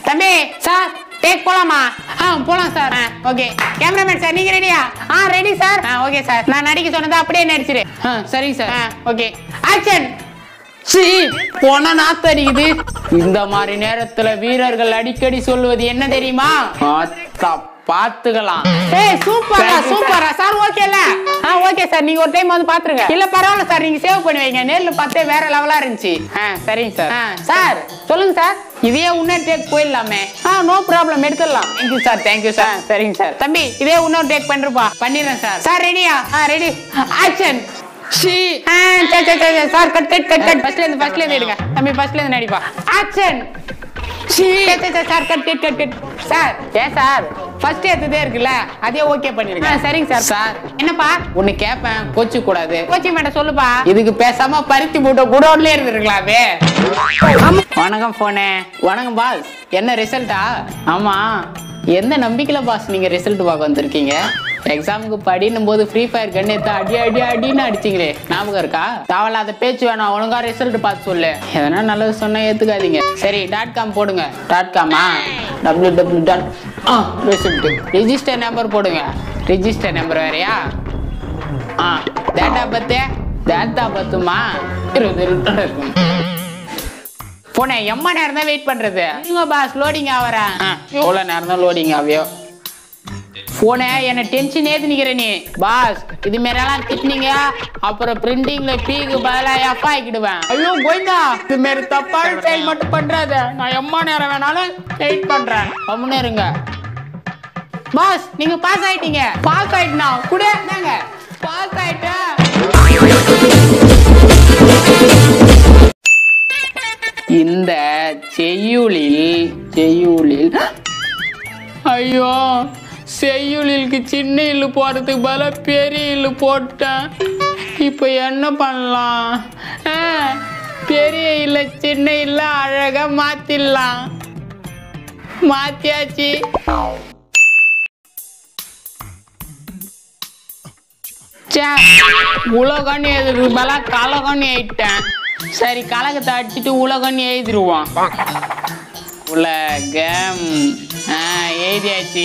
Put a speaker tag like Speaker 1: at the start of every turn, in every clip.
Speaker 1: தம்பி sir take போலாமா ஆ போலாம் சார் ஓகே கேமராமேன் சார் நீங்க ரெடியா ஆ ரெடி சார் ஆ ஓகே சார் நான் நடிக்க சொன்னதை அப்படியே நடிச்சிரு ஆ சரிங்க சார் ஆ ஓகே ஆக்ஷன் சீ போன நாத்தடிக்குது இந்த மாதிரி நேரத்துல வீரர்கள் அடிக்கடி சொல்லுவது என்ன தெரியுமா ஆத்தா, பாத்துக்கலாம் ஏய் சூப்பரா சூப்பரா சார் ஓகேல ஆ ஓகே சார் நீங்க ஒரு டைம் வந்து பாத்துருங்க இல்ல பரவாயில்ல சார் நீங்க சேவ் பண்ணி வைங்க நேர்ல பார்த்தே வேற லெவலா இருந்துச்சு ஆ சரிங்க சார் ஆ சார் சொல்லுங்க சார் இதே இன்னொரு டேக் போயிடலாமே ஆ நோ ப்ராப்ளம் எடுத்துடலாம் தேங்க்யூ சார் தேங்க்யூ சார் சரிங்க சார் தம்பி இதே இன்னொரு டேக் பண்ணிருப்பா பண்ணிடுறேன் சார் சார் ரெடியா ஆ ரெடி ஆக்ஷன் ஷீ ஆ சரி சரி சரி sir cut cut cut cut ஃபர்ஸ்ட்ல இருந்து ஃபர்ஸ்ட்ல இருந்து எடுங்க தம்பி ஃபர்ஸ்ட்ல இருந்து நடிப்பா action sir cut cut cut cut sir ஏன் சார் ஃபர்ஸ்ட் எடுத்ததே இருக்குல்ல அதே ஓகே பண்ணிடுங்க சரிங்க சார் சார் என்னப்பா ஒன்னு கேட்பேன் கோச்சு கூடாது கோச்சி மேடம் சொல்லுப்பா இதுக்கு பேசாம பருத்தி மூட்டை குடோன்ல இருந்திருக்கலாமே வணக்கம் போனே வணக்கம் பாஸ் என்ன ரிசல்ட்டா ஆமா எந்த நம்பிக்கையில பாஸ் நீங்க ரிசல்ட் பார்க்க வந்திருக்கீங்க எக்ஸாமுக்கு படினும் போது ஃப்ரீ ஃபயர் கன் எடுத்து அடி அடி அடின்னு அடிச்சிங்களே ஞாபகம் இருக்கா தேவையில்லாத பேச்சு வேணாம் ஒழுங்கா ரிசல்ட் பார்த்து சொல்லு எதனா நல்லது சொன்னா ஏத்துக்காதீங்க சரி டாட் காம் போடுங்க டாட் காமா டபிள்யூ டபிள்யூ டாட் ஆ ரிசல்ட் ரிஜிஸ்டர் நம்பர் போடுங்க ரிஜிஸ்டர் நம்பர் வேறயா ஆ டேட்டா பத்து டேட்டா பத்துமா இருபது இருபது இருக்கும் போனேன் எம்மா நேரம் தான் வெயிட் பண்றது இருங்க பாஸ் லோடிங் ஆவறேன் எவ்வளவு நேரம் தான் லோடிங் ஆவியோ போனே என்ன டென்ஷன் ஏத்து நிக்கிற நீ பாஸ் இது மாரிலாம் திட்டினீங்க அப்புறம் பிரிண்டிங்ல பீக்கு பதிலா எஃப் ஆக்கிடுவேன் ஐயோ கோயிந்தா இது மாரி தப்பான செயல் மட்டும் பண்றாத நான் எம்மா நேரம் வேணாலும் வெயிட் பண்றேன் கம்முன்னு இருங்க பாஸ் நீங்க பாஸ் ஆயிட்டீங்க பாஸ் ஆயிட்டா கூட என்னங்க பாஸ் ஆயிட்டேன் இந்த செய்யுளில் செய்யுளில் ஐயோ செய்யுளிலுக்கு சின்ன இல்லு போறதுக்கு பதிலாக பெரிய இல்லு போட்டேன் இப்போ என்ன பண்ணலாம் ஆ, பெரிய இல்ல சின்ன இல்ல அழகா மாத்திடலாம் மாத்தியாச்சு ச்சே, உலகன்னு எதுக்கு பல கலகன்னு ஆயிட்டேன் சரி கலகத்தை அடிச்சுட்டு உலகன்னு எழுதிருவோம் உலகம் ஆ எழுதியாச்சு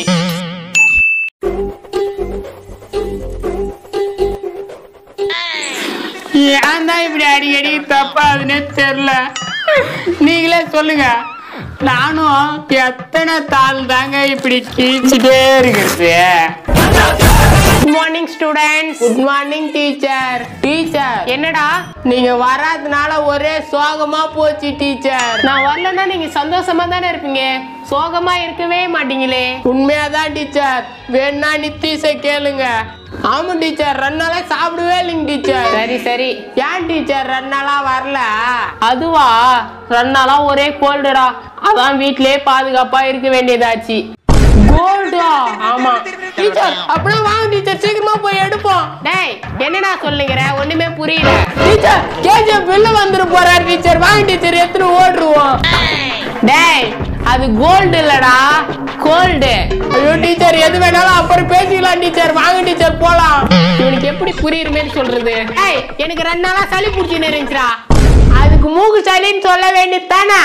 Speaker 1: ஏன் தான் இப்படி அடிக்கடி தப்பாதுன்னே தெரியல நீங்களே சொல்லுங்க நானும் எத்தனை தாள் தாங்க இப்படி கீழ்ச்சிட்டே இருக்கிறது good morning students good morning teacher teacher என்னடா நீங்க வராதனால ஒரே சோகமா போச்சு டீச்சர் நான் வரலன்னா நீங்க சந்தோஷமா தானே இருப்பீங்க சோகமா இருக்கவே மாட்டீங்களே உண்மையாதான் டீச்சர் வேணா நித்தீஷ கேளுங்க ஆமா டீச்சர் ரெண்டு நாளா சாப்பிடவே இல்லைங்க டீச்சர் சரி சரி ஏன் டீச்சர் ரெண்டு நாளா வரல அதுவா ரெண்டு நாளா ஒரே கோல்டுடா அதான் வீட்லயே பாதுகாப்பா இருக்க வேண்டியதாச்சு கோல்டா ஆமா டீச்சர் அப்படியே வாங்க டீச்சர் சீக்கிரமா போய் எடுப்போம் டேய் என்னடா சொல்லுங்கிற ஒண்ணுமே புரியல டீச்சர் கேஜிஎஃப் வெளில வந்துரு போறாரு டீச்சர் வாங்க டீச்சர் எத்தனை ஓடுருவோம் டேய் அது கோல்டு இல்லடா கோல்டு ஐயோ டீச்சர் எது வேணாலும் அப்புறம் பேசிக்கலாம் டீச்சர் வாங்க டீச்சர் போலாம் இவனுக்கு எப்படி புரியுற மாதிரி சொல்றது ஏய் எனக்கு ரெண்டு நாளா சளி பிடிச்சின்னு இருந்துச்சுடா அதுக்கு மூக்கு சளின்னு சொல்ல வேண்டியது தானே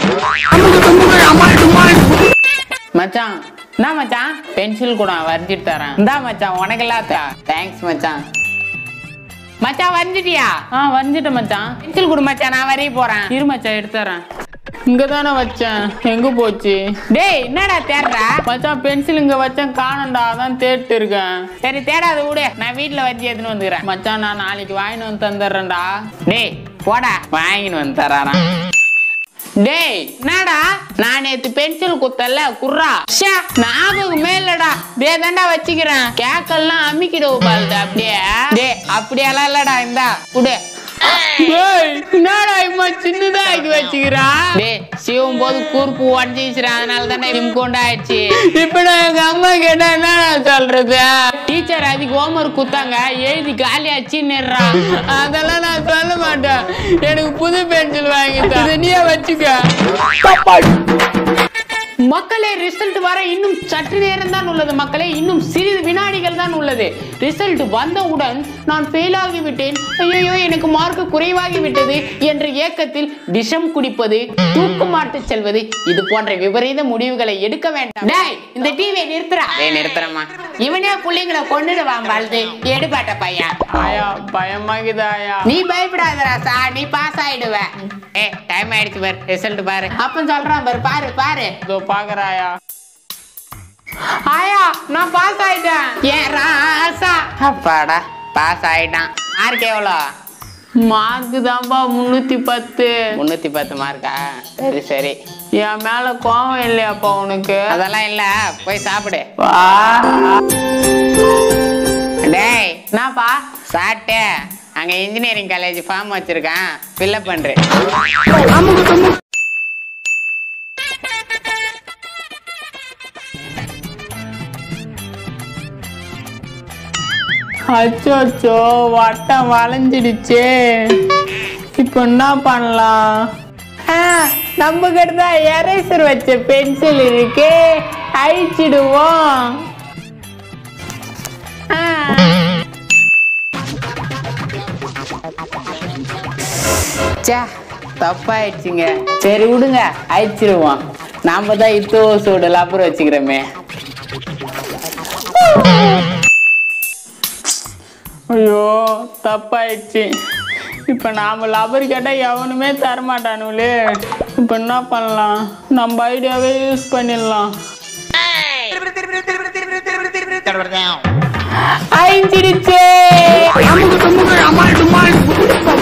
Speaker 1: மச்சான் என்ன மச்சான் பென்சில் கூட வரைஞ்சிட்டு தரேன் இந்தா மச்சான் உனக்கு இல்லாத தேங்க்ஸ் மச்சான் மச்சான் வரைஞ்சிட்டியா ஆ வரைஞ்சிட்டேன் மச்சான் பென்சில் கொடு மச்சான் நான் வரைய போறேன் இரு மச்சான் எடுத்து தரேன் இங்க தானே வச்சேன் எங்க போச்சு டேய் என்னடா தேடுற மச்சான் பென்சில் இங்க வச்சேன் காணண்டா அதான் தேடிட்டு இருக்கேன் சரி தேடாத விடு நான் வீட்ல வச்சு எடுத்துன்னு வந்துக்கிறேன் மச்சான் நான் நாளைக்கு வாங்கிட்டு வந்து தந்துடுறேன்டா டேய் போடா வாங்கின்னு வந்து தரான் டேய் என்னடா நான் நேத்து பென்சில் குத்தல குர்ரா ஷே ஞாபகமே இல்லடா டே தாண்டா வச்சுக்கிறேன் கேக்கெல்லாம் அமிக்கிடுவோம் பாருடா அப்படியே டேய் அப்படியெல்லாம் இல்லடா இந்தா குடு டேய் என்னடா இம்மா சின்னதா ஆக்கி வச்சுக்கிறா டேய் சிவம் போது கூர்ப்பு உடஞ்சிச்சுரா அதனால தானே இம்கொண்டு ஆயிடுச்சு இப்ப நான் எங்க அம்மா கேட்டா என்ன சொல்றது டீச்சர் அதுக்கு ஹோம்ஒர்க் குத்தாங்க எழுதி காலியாச்சு நிறா அதெல்லாம் நான் சொல்ல மாட்டேன் எனக்கு புது பென்சில் வாங்கி தா. இதை நீயே வச்சுக்க மக்களே ரிசல்ட் வர இன்னும் சற்று நேரம் தான் உள்ளது மக்களே இன்னும் சிறிது வினாடிகள் தான் உள்ளது ரிசல்ட் வந்தவுடன் நான் ஃபெயில் ஆகிவிட்டேன் ஐயோ எனக்கு மார்க் குறைவாகி விட்டது என்ற ஏக்கத்தில் விஷம் குடிப்பது தூக்குமாட்டு செல்வது இது போன்ற விபரீத முடிவுகளை எடுக்க வேண்டாம் டேய் இந்த டிவியை நிறுத்துறா டேய் நிறுத்துறமா இவனே புள்ளைங்களை கொண்டுடுவான் வாழ்ந்து எடுப்பாட்ட பையன்
Speaker 2: ஆயா பயமாகுது ஆயா
Speaker 1: நீ பயப்படாத ராசா நீ பாஸ் ஆயிடுவ ஏ டைம் ஆயிடுச்சு பாரு ரிசல்ட் பாரு அப்ப சொல்றான் பாரு பாரு பாரு
Speaker 2: இதோ பாக்குறாயா
Speaker 1: ஆயா நான் பாஸ் ஆயிட்டேன் ஏன் ராசா அப்பாடா பாஸ் ஆயிட்டான் மார்க் எவ்வளோ
Speaker 2: மார்க் தான்ப்பா முன்னூத்தி பத்து
Speaker 1: முன்னூத்தி பத்து மார்க்கா சரி சரி
Speaker 2: என் மேல கோவம் இல்லையாப்பா உனக்கு
Speaker 1: அதெல்லாம் இல்ல போய் சாப்பிடு
Speaker 2: வா.
Speaker 1: டேய்
Speaker 2: என்னப்பா
Speaker 1: சாப்பிட்டு அங்க இன்ஜினியரிங் காலேஜ் ஃபார்ம் வச்சிருக்கேன் ஃபில்அப் பண்றேன்
Speaker 2: அச்சோ அச்சோ வட்டம் வளைஞ்சிடுச்சே இப்போ என்ன பண்ணலாம் ஆ, நம்ம கிட்ட தான் எரேசர் வச்ச பென்சில் இருக்கு அழிச்சிடுவோம் ஆ.
Speaker 1: ச்சே தப்பாயிடுச்சுங்க சரி விடுங்க அழிச்சிருவோம் நாம தான் இத்தோ சூடு அப்புறம் வச்சுக்கிறோமே
Speaker 2: ஐயோ தப்பாயிடுச்சு இப்போ நாம லபர் கேட்டால் எவனுமே தரமாட்டானுங்களே இப்போ என்ன பண்ணலாம் நம்ம ஐடியாவே யூஸ் பண்ணிடலாம் அழிஞ்சிடுச்சே